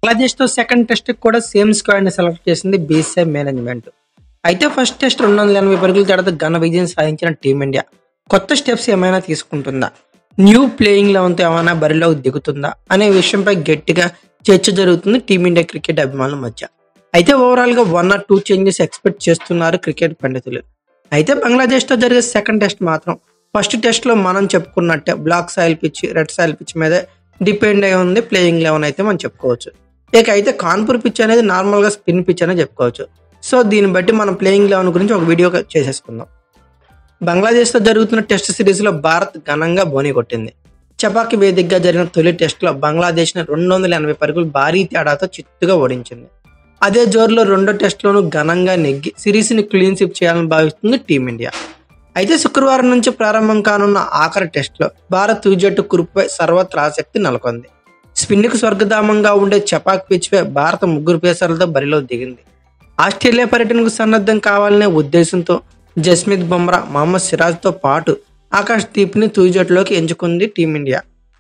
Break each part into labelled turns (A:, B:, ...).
A: బంగ్లాదేశ్తో second test కూడా same స్క్వాడ్ని select చేసింది బీసీఐ మేనేజ్మెంట్ అయితే ఫస్ట్ టెస్ట్ రెండు వందల ఎనభై పరుగుల తేడాతో ఘన విజయం సాధించిన టీమిండియా కొత్త స్టెప్స్ ఏమైనా తీసుకుంటుందా న్యూ ప్లేయింగ్ లెవెన్తో ఏమైనా బరిలోకి దిగుతుందా అనే విషయంపై గట్టిగా చర్చ జరుగుతుంది టీమిండియా క్రికెట్ అభిమానుల మధ్య అయితే ఓవరాల్గా one or two changes expect చేస్తున్నారు క్రికెట్ పండితులు అయితే బంగ్లాదేశ్తో జరిగే సెకండ్ టెస్ట్ మాత్రం ఫస్ట్ టెస్ట్లో మనం చెప్పుకున్నట్టే black soil pitch red soil pitch మీద డిపెండ్ అయి ఉంది ప్లేయింగ్ లెవెన్ అయితే మనం చెప్పుకోవచ్చు ఇక అయితే కాన్పూర్ పిచ్ అనేది నార్మల్గా స్పిన్ పిచ్ అనే చెప్పుకోవచ్చు సో దీన్ని బట్టి మనం ప్లేయింగ్ లెవెన్ గురించి ఒక వీడియో చేసేసుకుందాం బంగ్లాదేశ్తో జరుగుతున్న టెస్ట్ సిరీస్లో భారత్ ఘనంగా బోని కొట్టింది చపాకి వేదికగా జరిగిన తొలి టెస్ట్లో బంగ్లాదేశ్ని రెండు వందల ఎనభై పరుగులు భారీ తేడాతో చిత్తుగా ఓడించింది అదే జోరులో రెండో టెస్ట్లోనూ ఘనంగా నెగ్గి సిరీస్ని క్లీన్ స్విప్ చేయాలని భావిస్తుంది టీమిండియా అయితే శుక్రవారం నుంచి ప్రారంభం కానున్న ఆఖరి టెస్ట్లో భారత్ తుది జట్టు కురుపుపై సర్వత్రా ఆసక్తి నెలకొంది స్పిన్కు స్వర్గధామంగా ఉండే చపాక్ పిచ్పై భారత ముగ్గురు పేసర్లతో బరిలో దిగింది ఆస్ట్రేలియా పర్యటనకు సన్నద్ధం కావాలనే ఉద్దేశంతో జస్మిత్ బుమ్రా మహమ్మద్ సిరాజ్తో పాటు ఆకాష్ దీప్ని తుది జట్టులోకి ఎంచుకుంది టీమిండియా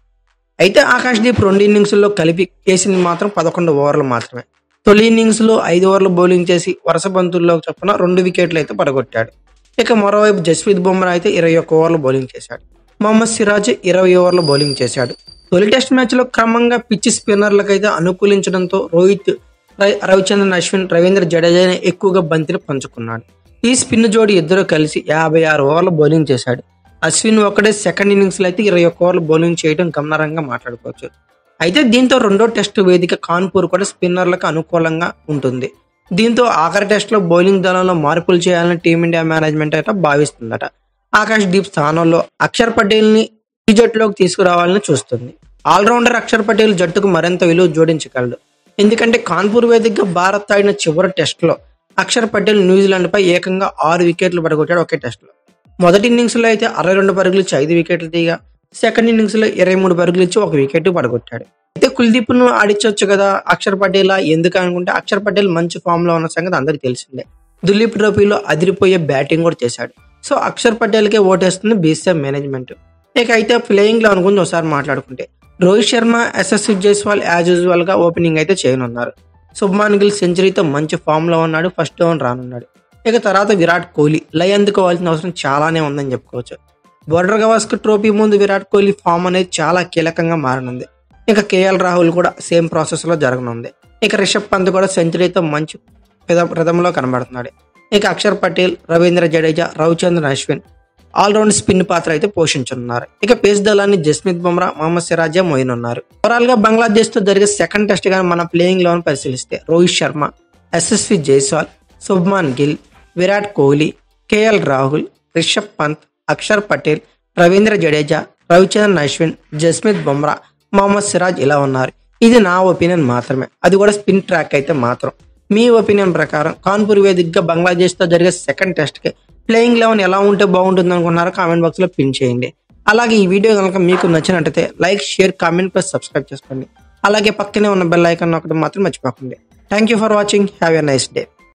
A: అయితే ఆకాష్ దీప్ రెండు ఇన్నింగ్స్లో కలిపి వేసింది మాత్రం పదకొండు ఓవర్లు మాత్రమే తొలి ఇన్నింగ్స్లో ఐదు ఓవర్లు బౌలింగ్ చేసి వరుస బంతుల్లో చొప్పున రెండు వికెట్లు అయితే పడగొట్టాడు ఇక మరోవైపు జస్ప్రీత్ బుమ్రా అయితే ఇరవై ఒక్క ఓవర్లు బౌలింగ్ చేశాడు మొహమ్మద్ సిరాజ్ ఇరవై ఓవర్లు బౌలింగ్ చేశాడు తొలి టెస్ట్ మ్యాచ్లో క్రమంగా పిచ్ స్పిన్నర్లకు అయితే అనుకూలించడంతో రోహిత్ రవి- రవిచంద్రన్ అశ్విన్ రవీంద్ర జడేజాని ఎక్కువగా బంతిని పంచుకున్నాడు ఈ స్పిన్ జోడి ఇద్దరు కలిసి యాభై ఆరు ఓవర్లు బౌలింగ్ చేశాడు అశ్విన్ ఒక్కడే సెకండ్ ఇన్నింగ్స్ లో అయితే ఇరవై ఒక్క ఓవర్లు బౌలింగ్ చేయడం గమనార్హంగా మాట్లాడుకోవచ్చు అయితే దీంతో రెండో టెస్ట్ వేదిక కాన్పూర్ కూడా స్పిన్నర్లకు అనుకూలంగా ఉంటుంది దీంతో ఆఖరి టెస్ట్ లో బౌలింగ్ దళంలో మార్పులు చేయాలని టీమిండియా మేనేజ్మెంట్ అయితే భావిస్తుందట ఆకాష్ దీప్ స్థానంలో అక్షర్ పటేల్ ని ఈ జట్టులోకి తీసుకురావాలని చూస్తుంది ఆల్రౌండర్ అక్షర్ పటేల్ జట్టుకు మరింత విలువ జోడించగలడు ఎందుకంటే కాన్పూర్ వేదికగా భారత్ ఆడిన చివరి టెస్ట్ లో అక్షర్ పటేల్ న్యూజిలాండ్ పై ఏకంగా ఆరు వికెట్లు పడగొట్టాడు ఒకే టెస్ట్ లో మొదటి ఇన్నింగ్స్ లో అయితే అరవై రెండు పరుగులు ఇచ్చి ఐదు వికెట్లు తీయగా సెకండ్ ఇన్నింగ్స్ లో ఇరవై మూడు పరుగులు ఇచ్చి ఒక వికెట్ పడగొట్టాడు అయితే కుల్దీప్ ను ఆడించవచ్చు కదా అక్షర్ పటేల్ ఎందుకు అనుకుంటే అక్షర్ పటేల్ మంచి ఫామ్ లో ఉన్న సంగతి అందరికి తెలిసిందే దులీప్ ట్రోఫీలో అదిరిపోయే బ్యాటింగ్ కూడా చేశాడు సో అక్షర్ పటేల్ కే ఓటేస్తుంది బీసీఎం మేనేజ్మెంట్ ఇక అయితే ప్లేయింగ్ లో అనుకుంది ఒకసారి మాట్లాడుకుంటే రోహిత్ శర్మ ఎస్ఎస్సి జైస్వాల్ యాజ్ యూజువల్ గా ఓపెనింగ్ అయితే చేయనున్నారు శుభ్మాన్ గిల్ సెంచరీతో మంచి ఫామ్ లో ఉన్నాడు ఫస్ట్ డౌన్ రానున్నాడు ఇక తర్వాత విరాట్ కోహ్లీ లై అందుకోవాల్సిన అవసరం చాలానే ఉందని చెప్పుకోవచ్చు బోర్డర్ గవాస్కర్ ట్రోఫీ ముందు విరాట్ కోహ్లీ ఫామ్ అనేది చాలా కీలకంగా మారనుంది ఇక కేఎల్ రాహుల్ కూడా సేమ్ ప్రాసెస్ లో జరగనుంది ఇక రిషబ్ పంత్ కూడా సెంచరీతో మంచి పిద- రథంలో కనబడుతున్నాడు ఇక అక్షర్ పటేల్ రవీంద్ర జడేజా రవిచంద్రన్ అశ్విన్ ఆల్రౌండ్ స్పిన్ పాత్ర అయితే పోషించనున్నారు ఇక పేస్ దళాన్ని జస్మిత్ బుమ్రా మహమ్మద్ సిరాజే మోయనున్నారు ఓవరాల్ గా బంగ్లాదేశ్ తో జరిగే సెకండ్ టెస్ట్ గాని మన ప్లేయింగ్ లెవెన్ పరిశీలిస్తే రోహిత్ శర్మ ఎస్ఎస్వి జైస్వాల్ శుభ్మాన్ గిల్ విరాట్ కోహ్లీ కేఎల్ రాహుల్ రిషబ్ పంత్ అక్షర్ పటేల్ రవీంద్ర జడేజా రవిచంద్రన్ అశ్విన్ జస్మిత్ బుమ్రా మహమ్మద్ సిరాజ్ ఇలా ఉన్నారు ఇది నా ఒపీనియన్ మాత్రమే అది కూడా స్పిన్ ట్రాక్ అయితే మాత్రం మీ ఒపీనియన్ ప్రకారం కాన్పూర్ వేదికగా బంగ్లాదేశ్ తో జరిగే సెకండ్ టెస్ట్ కి ప్లేయింగ్ లెవెన్ ఎలా ఉంటే బాగుంటుంది అనుకున్నారో కామెంట్ బాక్స్ లో పిన్ చేయండి అలాగే ఈ వీడియో కనుక మీకు నచ్చినట్టయితే like share comment plus subscribe చేసుకోండి అలాగే పక్కనే ఉన్న బెల్ ఐకాన్ ఒకటి మాత్రం మర్చిపోకండి thank you for watching have a nice day